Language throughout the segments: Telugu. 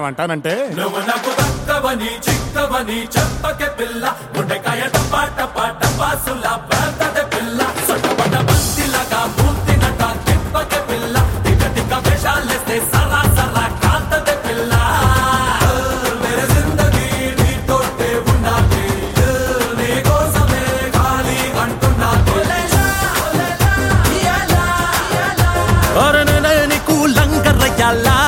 నేనేమంటానంటే నువ్వు నాకు దక్కవని చిక్కవని చెప్పకే పిల్ల గుండెకాయ టపా టపా టపాసుల పేదదే పిల్ల సొట్టపడ్డ బంతిలాగా మూర్తినట తిప్పకే పిల్ల టిక టిక వేషాలేస్తే సరా సరా కాంతదే పిల్ల మేరే జిందగీ నీతోటే ఉన్నది నీ కోసమే ఖాళీ అంటున్నది ఒరే నేనే నీకు లంగరయ్యాలా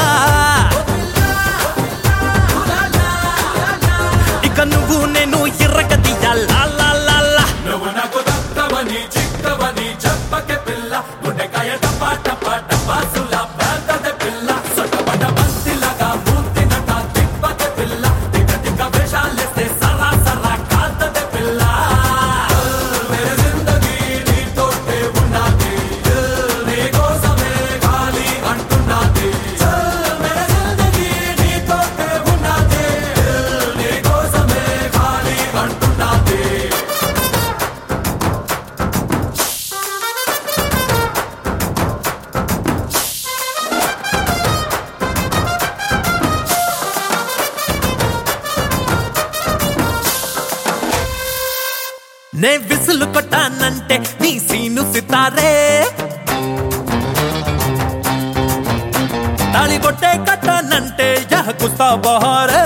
ఇక నువ్వు నేను ఎర్రగదియాలా లా లా లా నువ్వు నాకు దక్కవని చిక్కవని చెప్పకే పిల్ల గుండెకాయ టపా టపా టపాసుల పేదదే పిల్ల సొట్టపడ్డ బంతిలాగా మూర్తినట తిప్పకే పిల్ల టిక టిక వేషాలేస్తే సరా సరా కాంతదే పిల్ల మేరే జిందగీ నీతోటే ఉన్నది నీ కోసమే ఖాళీ అంటున్నది మేరే జిందగీ నీతోటే ఉన్నది నీ కోసమే ఖాళీ అంటున్నది నే విసులు కొట్టానంటే నీ సీను సితారే తాళి కొట్టే కట్టానంటే యహ కుస్తా బహారే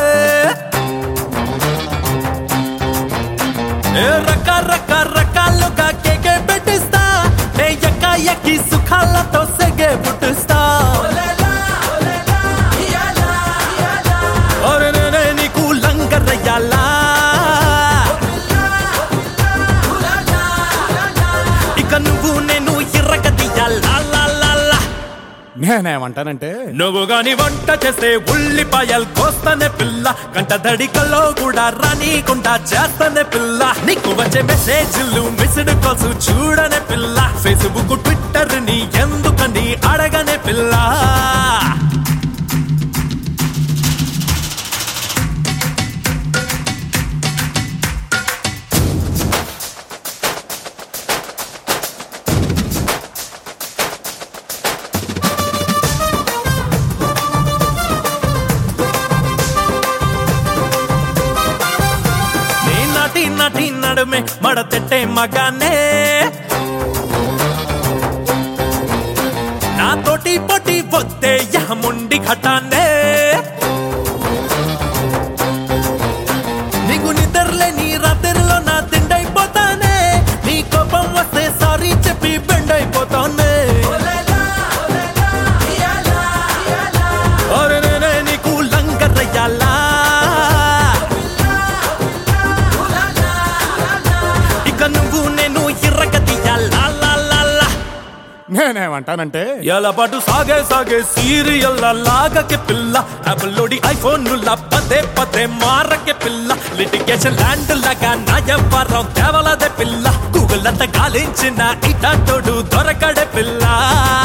ఏ రక రక రకాలుగా కేకే పెట్టిస్తా నే ఎక్క ఎక్కి సుఖాలతో సెగే పుట్టిస్తా ఒరే నేనే నీకు లంగరయ్యాలా ఇక నువ్వు నేను ఎర్రగదియాలా లా లా లా నేనేమంటానంటే నువ్వు గాని వంట చేస్తే ఉల్లిపాయలు కోస్తానే పిల్ల కంట దడికల్లో కూడా రానీకుండా చేస్తానే పిల్ల నీకు వచ్చే మెసేజ్లు మిస్డ్ కాల్స్ చూడనే పిల్ల ఫేస్బుక్ ట్విట్టర్ ని ఎందుకని అడగనే పిల్ల నీ నటి నటి నడుమే మడతెట్టే మగానే నాతోటి పొటి పొత్తే యహముండి ఘటానే నీకు నిద్రలే నీ రాత్రిలో నా తిండైపోతానే నీ కోపం వస్తే సారీ చెప్పి బెండైపోతానే ఒరే నేనే నీకు లంగరయ్యాలా ఇక నువ్వు నేను ఎర్రగదియాలా లా లా లా నేనేమంటానంటే ఎలా పాటు సాగే సాగే సీరియల్ లాగకే పిల్ల యాపిల్లోడి ఐఫోన్ పదే పదే మారకే పిల్ల లిటిగేషన్ ల్యాండ్ లాగా నా వ్యవహారం తేవలదే పిల్ల గూగుల్ అంతా గాలించిన ఇటాటోడు దొరకడే పిల్ల